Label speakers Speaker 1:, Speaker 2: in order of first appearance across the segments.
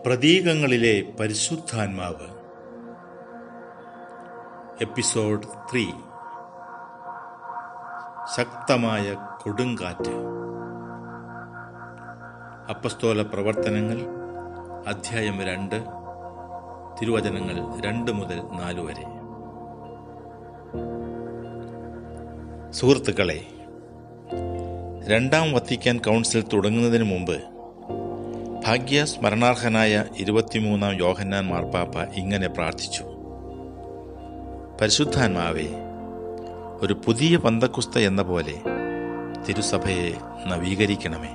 Speaker 1: പ്രതീകങ്ങളിലെ പരിശുദ്ധാത്മാവ് episode three ശക്തമായ കൊടുങ്കാറ്റ് അപ്പസ്തോല പ്രവർത്തനങ്ങൾ അധ്യായം രണ്ട് തിരുവചനങ്ങൾ രണ്ട് മുതൽ നാല് വരെ സുഹൃത്തുക്കളെ രണ്ടാം വത്തിക്കാൻ കൗൺസിൽ തുടങ്ങുന്നതിന് മുമ്പ് ഭാഗ്യ സ്മരണാർഹനായ ഇരുപത്തിമൂന്നാം യോഹന്നാൻ മാർപ്പാപ്പ ഇങ്ങനെ പ്രാർത്ഥിച്ചു പരിശുദ്ധാത്മാവെ ഒരു പുതിയ പന്തക്കുസ്ത എന്ന പോലെ തിരുസഭയെ നവീകരിക്കണമേ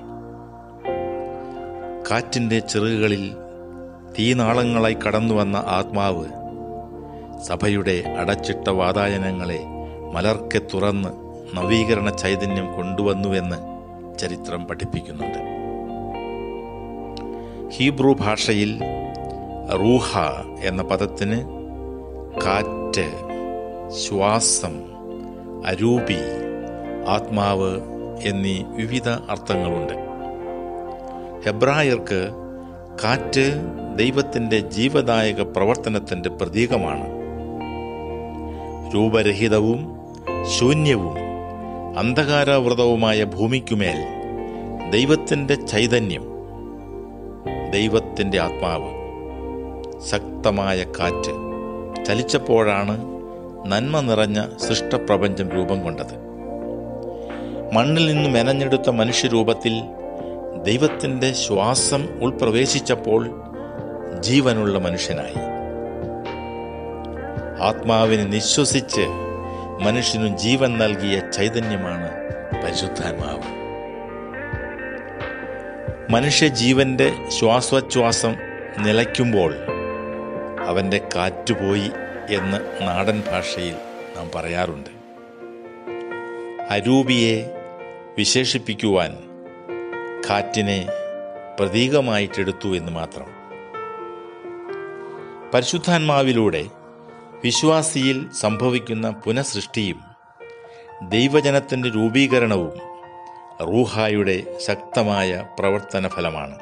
Speaker 1: കാറ്റിൻ്റെ ചിറകുകളിൽ തീനാളങ്ങളായി കടന്നു വന്ന ആത്മാവ് സഭയുടെ അടച്ചിട്ട വാതായനങ്ങളെ മലർക്കെ തുറന്ന് നവീകരണ ചൈതന്യം കൊണ്ടുവന്നുവെന്ന് ചരിത്രം പഠിപ്പിക്കുന്നുണ്ട് ഹീബ്രു ഭാഷയിൽ റൂഹ എന്ന പദത്തിന് കാറ്റ് ശ്വാസം അരൂപി ആത്മാവ് എന്നീ വിവിധ അർത്ഥങ്ങളുണ്ട് ഹെബ്രായർക്ക് കാറ്റ് ദൈവത്തിൻ്റെ ജീവദായക പ്രവർത്തനത്തിൻ്റെ പ്രതീകമാണ് രൂപരഹിതവും ശൂന്യവും അന്ധകാരാവൃതവുമായ ഭൂമിക്കുമേൽ ദൈവത്തിൻ്റെ ചൈതന്യം ദൈവത്തിൻ്റെ ആത്മാവ് ശക്തമായ കാറ്റ് ചലിച്ചപ്പോഴാണ് നന്മ നിറഞ്ഞ സൃഷ്ടപ്രപഞ്ചം രൂപം കൊണ്ടത് മണ്ണിൽ നിന്ന് മെനഞ്ഞെടുത്ത മനുഷ്യരൂപത്തിൽ ദൈവത്തിൻ്റെ ശ്വാസം ഉൾപ്രവേശിച്ചപ്പോൾ ജീവനുള്ള മനുഷ്യനായി ആത്മാവിനെ നിശ്വസിച്ച് മനുഷ്യനു ജീവൻ നൽകിയ ചൈതന്യമാണ് പരിശുദ്ധാത്മാവ് മനുഷ്യജീവന്റെ ശ്വാസോച്ഛ്വാസം നിലയ്ക്കുമ്പോൾ അവൻ്റെ കാറ്റുപോയി എന്ന് നാടൻ ഭാഷയിൽ നാം പറയാറുണ്ട് അരൂപിയെ വിശേഷിപ്പിക്കുവാൻ കാറ്റിനെ പ്രതീകമായിട്ടെടുത്തു എന്ന് മാത്രം പരിശുദ്ധാത്മാവിലൂടെ വിശ്വാസിയിൽ സംഭവിക്കുന്ന പുനഃസൃഷ്ടിയും ദൈവജനത്തിൻ്റെ രൂപീകരണവും റൂഹായുടെ ശക്തമായ പ്രവർത്തന ഫലമാണ്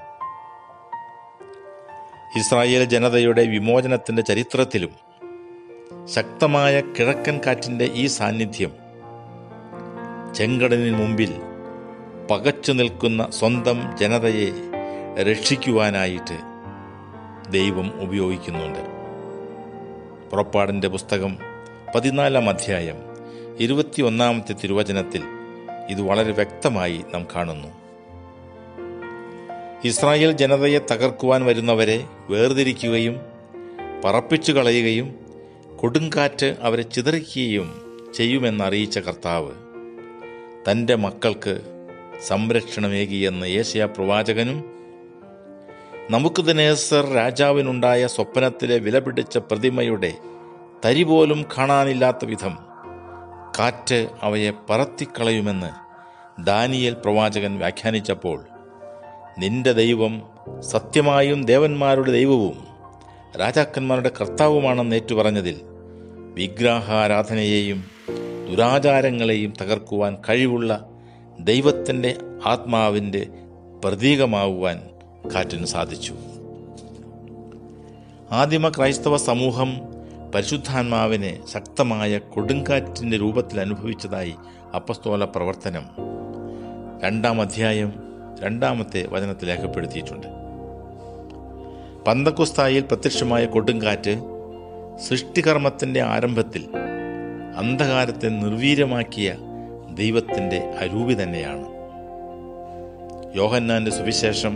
Speaker 1: ഇസ്രായേൽ ജനതയുടെ വിമോചനത്തിൻ്റെ ചരിത്രത്തിലും ശക്തമായ കിഴക്കൻ കാറ്റിൻ്റെ ഈ സാന്നിധ്യം ചെങ്കടലിന് മുമ്പിൽ പകച്ചു നിൽക്കുന്ന സ്വന്തം ജനതയെ രക്ഷിക്കുവാനായിട്ട് ദൈവം ഉപയോഗിക്കുന്നുണ്ട് പുറപ്പാടിൻ്റെ പുസ്തകം പതിനാലാം അധ്യായം ഇരുപത്തിയൊന്നാമത്തെ തിരുവചനത്തിൽ ഇത് വളരെ വ്യക്തമായി നാം കാണുന്നു ഇസ്രായേൽ ജനതയെ തകർക്കുവാൻ വരുന്നവരെ വേർതിരിക്കുകയും പറപ്പിച്ചു കളയുകയും കൊടുങ്കാറ്റ് അവരെ ചിതറിക്കുകയും ചെയ്യുമെന്നറിയിച്ച കർത്താവ് തൻ്റെ മക്കൾക്ക് സംരക്ഷണമേകിയെന്ന് ഏഷ്യ പ്രവാചകനും നമുക്കുദനേസർ രാജാവിനുണ്ടായ സ്വപ്നത്തിലെ വിലപിടിച്ച പ്രതിമയുടെ തരി പോലും കാണാനില്ലാത്ത വിധം കാറ്റ് അവയെ പറത്തിക്കളയുമെന്ന് ദാനിയേൽ പ്രവാചകൻ വ്യാഖ്യാനിച്ചപ്പോൾ നിന്റെ ദൈവം സത്യമായും ദേവന്മാരുടെ ദൈവവും രാജാക്കന്മാരുടെ കർത്താവുമാണെന്ന് ഏറ്റുപറഞ്ഞതിൽ വിഗ്രഹാരാധനയെയും ദുരാചാരങ്ങളെയും തകർക്കുവാൻ കഴിവുള്ള ദൈവത്തിൻ്റെ ആത്മാവിൻ്റെ പ്രതീകമാവുവാൻ കാറ്റിന് സാധിച്ചു ആദിമ ക്രൈസ്തവ സമൂഹം പരിശുദ്ധാത്മാവിനെ ശക്തമായ കൊടുങ്കാറ്റിൻ്റെ രൂപത്തിൽ അനുഭവിച്ചതായി അപ്പസ്തോല പ്രവർത്തനം രണ്ടാം അധ്യായം രണ്ടാമത്തെ വചനത്തിൽ രേഖപ്പെടുത്തിയിട്ടുണ്ട് പന്തക്കുസ്തായിൽ പ്രത്യക്ഷമായ കൊടുങ്കാറ്റ് സൃഷ്ടികർമ്മത്തിൻ്റെ ആരംഭത്തിൽ അന്ധകാരത്തെ നിർവീര്യമാക്കിയ ദൈവത്തിൻ്റെ അരൂപി തന്നെയാണ് യോഹന്നാന്റെ സുവിശേഷം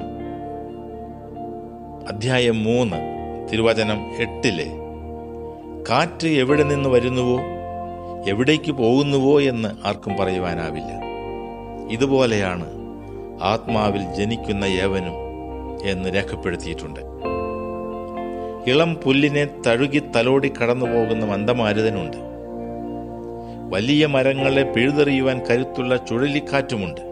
Speaker 1: അധ്യായം മൂന്ന് തിരുവചനം എട്ടിലെ കാറ്റ് എവിടെ നിന്ന് വരുന്നുവോ എവിടേക്ക് പോകുന്നുവോ എന്ന് ആർക്കും പറയുവാനാവില്ല ഇതുപോലെയാണ് ആത്മാവിൽ ജനിക്കുന്ന ഏവനും എന്ന് രേഖപ്പെടുത്തിയിട്ടുണ്ട് ഇളം പുല്ലിനെ തഴുകി തലോടി കടന്നു പോകുന്ന മന്ദമാരുതനുണ്ട് വലിയ മരങ്ങളെ പിഴുതെറിയുവാൻ കരുത്തുള്ള ചുഴലിക്കാറ്റുമുണ്ട്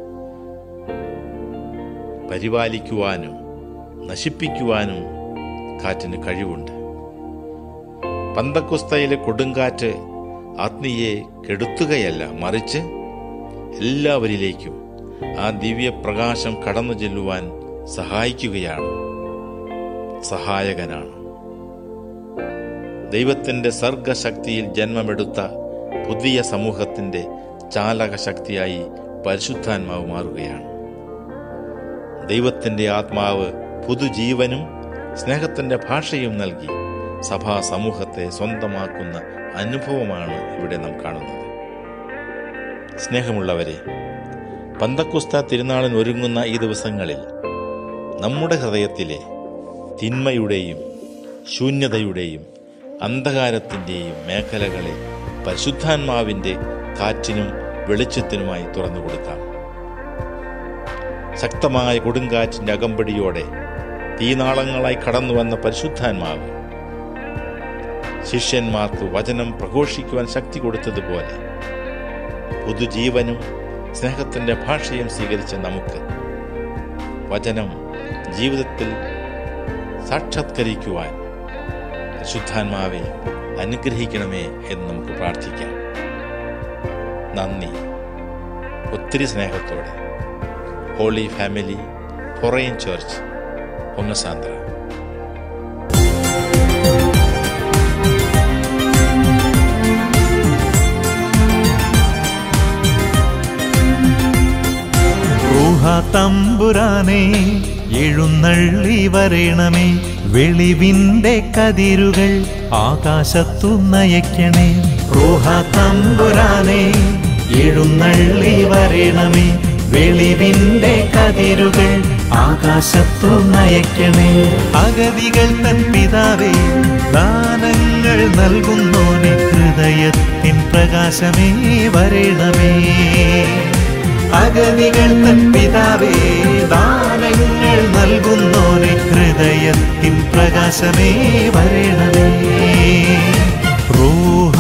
Speaker 1: പരിപാലിക്കുവാനും നശിപ്പിക്കുവാനും കാറ്റിന് കഴിവുണ്ട് പന്തക്കുസ്തയിലെ കൊടുങ്കാറ്റ് ആത്മീയെ കെടുത്തുകയല്ല മറിച്ച് എല്ലാവരിലേക്കും ആ ദിവ്യപ്രകാശം കടന്നു ചെല്ലുവാൻ സഹായിക്കുകയാണ് സഹായകനാണ് ദൈവത്തിൻ്റെ സർഗശക്തിയിൽ ജന്മമെടുത്ത പുതിയ സമൂഹത്തിൻ്റെ ചാലകശക്തിയായി പരിശുദ്ധാത്മാവ് മാറുകയാണ് ദൈവത്തിൻ്റെ ആത്മാവ് പുതുജീവനും സ്നേഹത്തിൻ്റെ ഭാഷയും നൽകി സഭാ സമൂഹത്തെ സ്വന്തമാക്കുന്ന അനുഭവമാണ് ഇവിടെ നാം കാണുന്നത് സ്നേഹമുള്ളവരെ പന്തക്കുസ്ത തിരുനാളിന് ഒരുങ്ങുന്ന ഈ ദിവസങ്ങളിൽ നമ്മുടെ ഹൃദയത്തിലെ തിന്മയുടെയും ശൂന്യതയുടെയും അന്ധകാരത്തിൻ്റെയും മേഖലകളെ പരിശുദ്ധാത്മാവിൻ്റെ കാറ്റിനും വെളിച്ചത്തിനുമായി തുറന്നു കൊടുക്കാം ശക്തമായ കൊടുങ്കാറ്റിൻ്റെ അകമ്പടിയോടെ തീനാളങ്ങളായി കടന്നു വന്ന പരിശുദ്ധാത്മാവ് ശിഷ്യന്മാർക്ക് വചനം പ്രഘോഷിക്കുവാൻ ശക്തി കൊടുത്തതുപോലെ പുതുജീവനും സ്നേഹത്തിൻ്റെ ഭാഷയും സ്വീകരിച്ച നമുക്ക് വചനം ജീവിതത്തിൽ സാക്ഷാത്കരിക്കുവാൻ പരിശുദ്ധാത്മാവെ അനുഗ്രഹിക്കണമേ എന്ന് നമുക്ക് പ്രാർത്ഥിക്കാം നന്ദി ഒത്തിരി സ്നേഹത്തോടെ holy family forane church Pongasandra
Speaker 2: ഊഹ തമ്പുരാനെ എഴുന്നള്ളി വരേണമേ വെളിവിന്റെ കതിരുകൾ ആകാശത്തു നയക്കണേ റൂഹ തമ്പുരാനെ എഴുന്നള്ളി വരേണമേ വെളിവിന്റെ കതിരുകൾ ആകാശത്തു നയക്കണേ അഗതികൾ തൻ പിതാവേ ദാനങ്ങൾ നൽകുന്നോനെ ഹൃദയത്തിൻ പ്രകാശമേ വരേണമേ അഗതികൾ തൻ പിതാവേ ദാനങ്ങൾ നൽകുന്നോനെ ഹൃദയത്തിൻ പ്രകാശമേ വരണമേ റൂഹ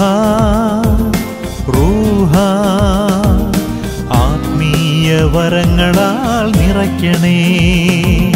Speaker 2: റൂഹ ആത്മീയ വരങ്ങളാൽ നിറയ്ക്കണേ